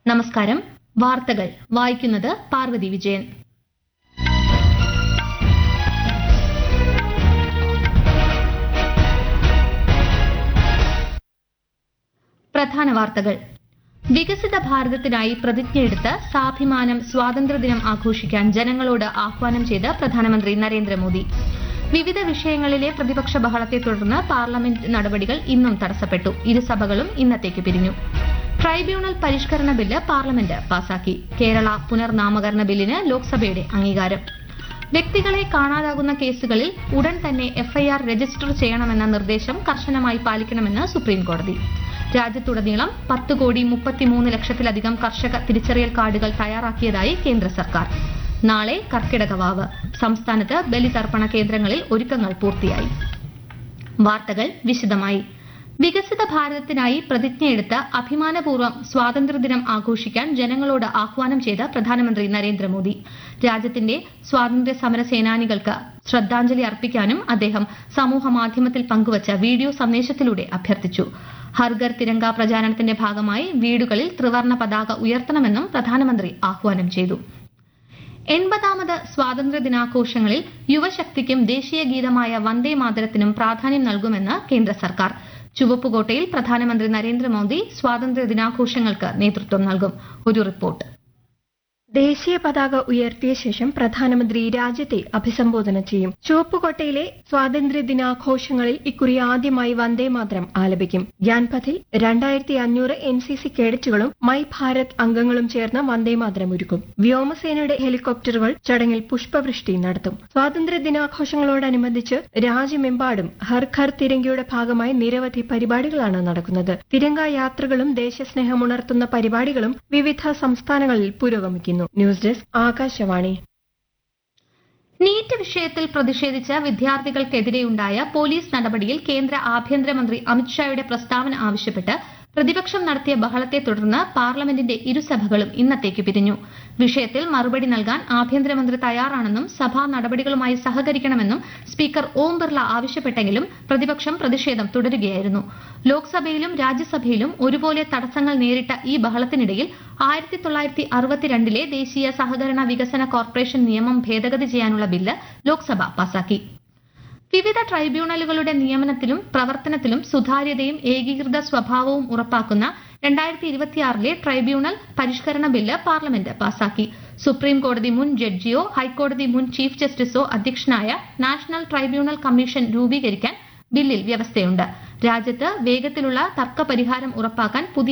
നമസ്കാരം വാർത്തകൾ വായിക്കുന്നത് പാർവതി വിജയൻ പ്രധാന വാർത്തകൾ വികസിത ഭാരതത്തിനായി പ്രതിജ്ഞയെടുത്ത് സാഭിമാനം സ്വാതന്ത്ര്യദിനം ആഘോഷിക്കാൻ ജനങ്ങളോട് ആഹ്വാനം ചെയ്ത് പ്രധാനമന്ത്രി നരേന്ദ്രമോദി വിവിധ വിഷയങ്ങളിലെ പ്രതിപക്ഷ ബഹളത്തെ തുടർന്ന് പാർലമെന്റ് നടപടികൾ ഇന്നും തടസ്സപ്പെട്ടു ഇരുസഭകളും ഇന്നത്തേക്ക് പിരിഞ്ഞു ട്രൈബ്യൂണൽ പരിഷ്കരണ ബില്ല് പാർലമെന്റ് പാസാക്കി കേരള പുനർനാമകരണ ബില്ലിന് ലോക്സഭയുടെ അംഗീകാരം വ്യക്തികളെ കാണാതാകുന്ന കേസുകളിൽ ഉടൻ തന്നെ എഫ്ഐആർ രജിസ്റ്റർ ചെയ്യണമെന്ന നിർദ്ദേശം കർശനമായി പാലിക്കണമെന്ന് സുപ്രീംകോടതി രാജ്യത്തുടനീളം പത്ത് കോടി മുപ്പത്തിമൂന്ന് ലക്ഷത്തിലധികം കർഷക തിരിച്ചറിയൽ കാർഡുകൾ തയ്യാറാക്കിയതായി കേന്ദ്ര സർക്കാർ നാളെ കർക്കിടക വാവ് സംസ്ഥാനത്ത് ബലിതർപ്പണ കേന്ദ്രങ്ങളിൽ ഒരുക്കങ്ങൾ പൂർത്തിയായി വാർത്തകൾ വിശദമായി വികസിത ഭാരതത്തിനായി പ്രതിജ്ഞയെടുത്ത് അഭിമാനപൂർവ്വം സ്വാതന്ത്ര്യദിനം ആഘോഷിക്കാൻ ജനങ്ങളോട് ആഹ്വാനം ചെയ്ത് പ്രധാനമന്ത്രി നരേന്ദ്രമോദി രാജ്യത്തിന്റെ സ്വാതന്ത്ര്യ സമര സേനാനികൾക്ക് ശ്രദ്ധാഞ്ജലി അർപ്പിക്കാനും അദ്ദേഹം സമൂഹ മാധ്യമത്തിൽ പങ്കുവച്ച വീഡിയോ സന്ദേശത്തിലൂടെ അഭ്യർത്ഥിച്ചു ഹർഗർ തിരങ്ക പ്രചാരണത്തിന്റെ ഭാഗമായി വീടുകളിൽ ത്രിവർണ പതാക ഉയർത്തണമെന്നും പ്രധാനമന്ത്രി ആഹ്വാനം ചെയ്തു എൺപതാമത് സ്വാതന്ത്ര്യ ദിനാഘോഷങ്ങളിൽ യുവശക്തിക്കും ദേശീയ ഗീതമായ വന്ദേ മാതരത്തിനും പ്രാധാന്യം നൽകുമെന്ന് കേന്ദ്ര സർക്കാർ ചുവപ്പുകോട്ടയിൽ പ്രധാനമന്ത്രി നരേന്ദ്രമോദി സ്വാതന്ത്ര്യ ദിനാഘോഷങ്ങൾക്ക് നേതൃത്വം നൽകും ഒരു റിപ്പോർട്ട് ദേശീയ പതാക ഉയർത്തിയ ശേഷം പ്രധാനമന്ത്രി രാജ്യത്തെ അഭിസംബോധന ചെയ്യും ചുവപ്പുകോട്ടയിലെ സ്വാതന്ത്ര്യ ദിനാഘോഷങ്ങളിൽ ഇക്കുറി ആദ്യമായി വന്ദേ മാതരം ആലപിക്കും ഗ്യാൻപഥിൽ രണ്ടായിരത്തി അഞ്ഞൂറ് എൻ സി സി കേഡറ്റുകളും മൈ ഭാരത് അംഗങ്ങളും ചേർന്ന് വന്ദേ മാതരം ഒരുക്കും വ്യോമസേനയുടെ ഹെലികോപ്റ്ററുകൾ ചടങ്ങിൽ പുഷ്പവൃഷ്ടി നടത്തും സ്വാതന്ത്ര്യ ദിനാഘോഷങ്ങളോടനുബന്ധിച്ച് രാജ്യമെമ്പാടും ഹർ ഘർ തിരങ്കയുടെ ഭാഗമായി നിരവധി പരിപാടികളാണ് നടക്കുന്നത് തിരങ്ക യാത്രകളും ദേശസ്നേഹമുണർത്തുന്ന പരിപാടികളും വിവിധ സംസ്ഥാനങ്ങളിൽ പുരോഗമിക്കുന്നു ന്യൂസ് ഡെസ്ക് ആകാശവാണി നീറ്റ് വിഷയത്തിൽ പ്രതിഷേധിച്ച് വിദ്യാർത്ഥികൾക്കെതിരെയുണ്ടായ പോലീസ് നടപടിയിൽ കേന്ദ്ര ആഭ്യന്തരമന്ത്രി അമിത്ഷായുടെ പ്രസ്താവന ആവശ്യപ്പെട്ട് പ്രതിപക്ഷം നടത്തിയ ബഹളത്തെ തുടർന്ന് പാർലമെന്റിന്റെ ഇരുസഭകളും ഇന്നത്തേക്ക് പിരിഞ്ഞു വിഷയത്തിൽ മറുപടി നൽകാൻ ആഭ്യന്തരമന്ത്രി തയ്യാറാണെന്നും സഭാ നടപടികളുമായി സഹകരിക്കണമെന്നും സ്പീക്കർ ഓം ബിർള ആവശ്യപ്പെട്ടെങ്കിലും പ്രതിപക്ഷം പ്രതിഷേധം തുടരുകയായിരുന്നു ലോക്സഭയിലും രാജ്യസഭയിലും ഒരുപോലെ തടസ്സങ്ങൾ നേരിട്ട ഈ ബഹളത്തിനിടയിൽ ആയിരത്തി തൊള്ളായിരത്തി അറുപത്തിരണ്ടിലെ ദേശീയ സഹകരണ വികസന കോർപ്പറേഷൻ നിയമം ഭേദഗതി ചെയ്യാനുള്ള ബില്ല് ലോക്സഭ പാസാക്കി വിവിധ ട്രൈബ്യൂണലുകളുടെ നിയമനത്തിലും പ്രവർത്തനത്തിലും സുതാര്യതയും ഏകീകൃത സ്വഭാവവും ഉറപ്പാക്കുന്ന രണ്ടായിരത്തി ഇരുപത്തിയാറിലെ ട്രൈബ്യൂണൽ പരിഷ്കരണ ബില്ല് പാർലമെന്റ് പാസാക്കി സുപ്രീം കോടതി മുൻ ജഡ്ജിയോ ഹൈക്കോടതി മുൻ ചീഫ് ജസ്റ്റിസോ അധ്യക്ഷനായ നാഷണൽ ട്രൈബ്യൂണൽ കമ്മീഷൻ രൂപീകരിക്കാൻ ബില്ലിൽ വ്യവസ്ഥയുണ്ട് രാജ്യത്ത് വേഗത്തിലുള്ള തർക്ക പരിഹാരം ഉറപ്പാക്കാൻ പുതിയ